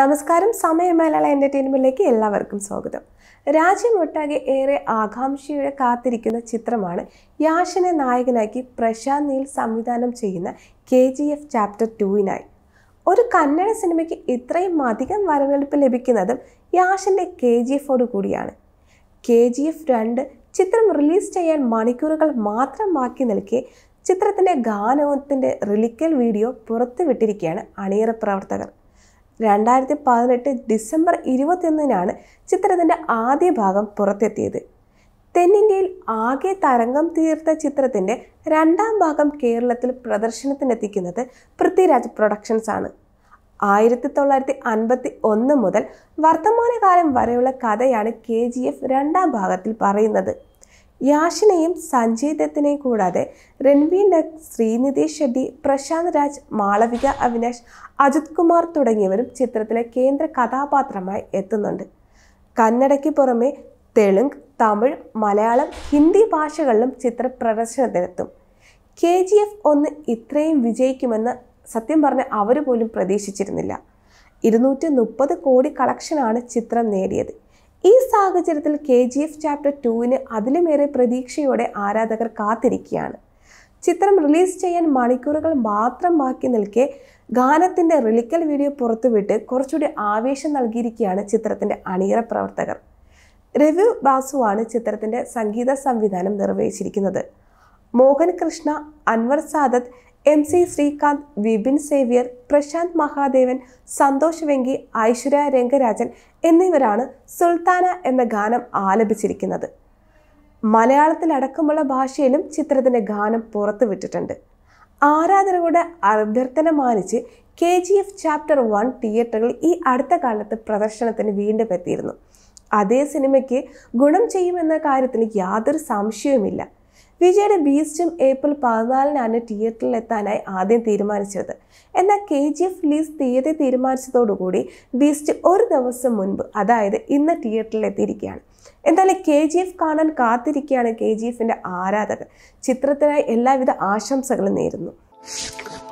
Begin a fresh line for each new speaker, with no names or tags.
നമസ്കാരം സമയ മലയാള എൻ്റർടൈൻമെൻറ്റിലേക്ക് എല്ലാവർക്കും സ്വാഗതം രാജ്യമൊട്ടാകെ ഏറെ ആകാംക്ഷയോടെ കാത്തിരിക്കുന്ന ചിത്രമാണ് യാഷിനെ നായകനാക്കി പ്രശാന്ത് നീൽ സംവിധാനം ചെയ്യുന്ന കെ ജി എഫ് ചാപ്റ്റർ ടൂവിനായി ഒരു കന്നഡ സിനിമയ്ക്ക് ഇത്രയും അധികം വരവേൽപ്പ് ലഭിക്കുന്നതും യാഷിൻ്റെ കെ ജി എഫോട് കൂടിയാണ് കെ ജി എഫ് രണ്ട് ചിത്രം റിലീസ് ചെയ്യാൻ മണിക്കൂറുകൾ മാത്രം ബാക്കി നിൽക്കെ ചിത്രത്തിൻ്റെ ഗാനത്തിൻ്റെ റിലിക്കൽ വീഡിയോ പുറത്തുവിട്ടിരിക്കുകയാണ് അണിയറ പ്രവർത്തകർ രണ്ടായിരത്തി പതിനെട്ട് ഡിസംബർ ഇരുപത്തിയൊന്നിനാണ് ചിത്രത്തിൻ്റെ ആദ്യ ഭാഗം പുറത്തെത്തിയത് തെന്നിന്ത്യയിൽ ആകെ തരംഗം തീർത്ത ചിത്രത്തിൻ്റെ രണ്ടാം ഭാഗം കേരളത്തിൽ പ്രദർശനത്തിനെത്തിക്കുന്നത് പൃഥ്വിരാജ് പ്രൊഡക്ഷൻസ് ആണ് ആയിരത്തി തൊള്ളായിരത്തി അൻപത്തി ഒന്ന് മുതൽ വർത്തമാനകാലം വരെയുള്ള കഥയാണ് കെ ജി എഫ് രണ്ടാം ഭാഗത്തിൽ പറയുന്നത് യാഷിനെയും സഞ്ജയ് ദത്തിനെയും കൂടാതെ രൺവീർ ഡക് ശ്രീനിധി ഷെഡ്ഡി പ്രശാന്ത് രാജ് മാളവിക അവിനാഷ് അജിത് കുമാർ തുടങ്ങിയവരും ചിത്രത്തിലെ കേന്ദ്ര കഥാപാത്രമായി എത്തുന്നുണ്ട് കന്നഡയ്ക്ക് പുറമെ തെലുങ്ക് തമിഴ് മലയാളം ഹിന്ദി ഭാഷകളിലും ചിത്ര പ്രദർശനത്തിനെത്തും കെ ജി എഫ് ഒന്ന് ഇത്രയും വിജയിക്കുമെന്ന് സത്യം പറഞ്ഞ അവർ പോലും പ്രതീക്ഷിച്ചിരുന്നില്ല ഇരുന്നൂറ്റി മുപ്പത് കോടി കളക്ഷനാണ് ചിത്രം നേടിയത് ഈ സാഹചര്യത്തിൽ കെ ജി എഫ് ചാപ്റ്റർ ടുവിന് അതിലുമേറെ പ്രതീക്ഷയോടെ ആരാധകർ കാത്തിരിക്കുകയാണ് ചിത്രം റിലീസ് ചെയ്യാൻ മണിക്കൂറുകൾ മാത്രം ബാക്കി നിൽക്കെ ഗാനത്തിൻ്റെ റിലിക്കൽ വീഡിയോ പുറത്തുവിട്ട് കുറച്ചുകൂടി ആവേശം നൽകിയിരിക്കുകയാണ് ചിത്രത്തിൻ്റെ അണിയറ പ്രവർത്തകർ രവി ബാസുവാണ് ചിത്രത്തിൻ്റെ സംഗീത സംവിധാനം നിർവഹിച്ചിരിക്കുന്നത് മോഹൻ കൃഷ്ണ അൻവർ സാദത്ത് എം സി ശ്രീകാന്ത് വിപിൻ സേവ്യർ പ്രശാന്ത് മഹാദേവൻ സന്തോഷ് വെങ്കി ഐശ്വര്യ രംഗരാജൻ എന്നിവരാണ് സുൽത്താന എന്ന ഗാനം ആലപിച്ചിരിക്കുന്നത് മലയാളത്തിലടക്കമുള്ള ഭാഷയിലും ചിത്രത്തിൻ്റെ ഗാനം പുറത്തുവിട്ടിട്ടുണ്ട് ആരാധകരുടെ അഭ്യർത്ഥന മാനിച്ച് K G F chapter one തിയേറ്ററുകളിൽ ഈ അടുത്ത കാലത്ത് പ്രദർശനത്തിന് വീണ്ടും എത്തിയിരുന്നു അതേ സിനിമയ്ക്ക് ഗുണം ചെയ്യുമെന്ന കാര്യത്തിൽ യാതൊരു സംശയവുമില്ല വിജയുടെ ബീസ്റ്റും ഏപ്രിൽ പതിനാലിനാണ് തിയേറ്ററിൽ എത്താനായി ആദ്യം തീരുമാനിച്ചത് എന്നാൽ കെ ജി എഫ് റിലീസ് തീയതി തീരുമാനിച്ചതോടുകൂടി ബീസ്റ്റ് ഒരു ദിവസം മുൻപ് അതായത് ഇന്ന് തിയേറ്ററിൽ എത്തിയിരിക്കുകയാണ് എന്തായാലും കെ ജി എഫ് കാണാൻ കാത്തിരിക്കുകയാണ് കെ ജി എഫിൻ്റെ ആരാധകർ ചിത്രത്തിനായി എല്ലാവിധ ആശംസകളും നേരുന്നു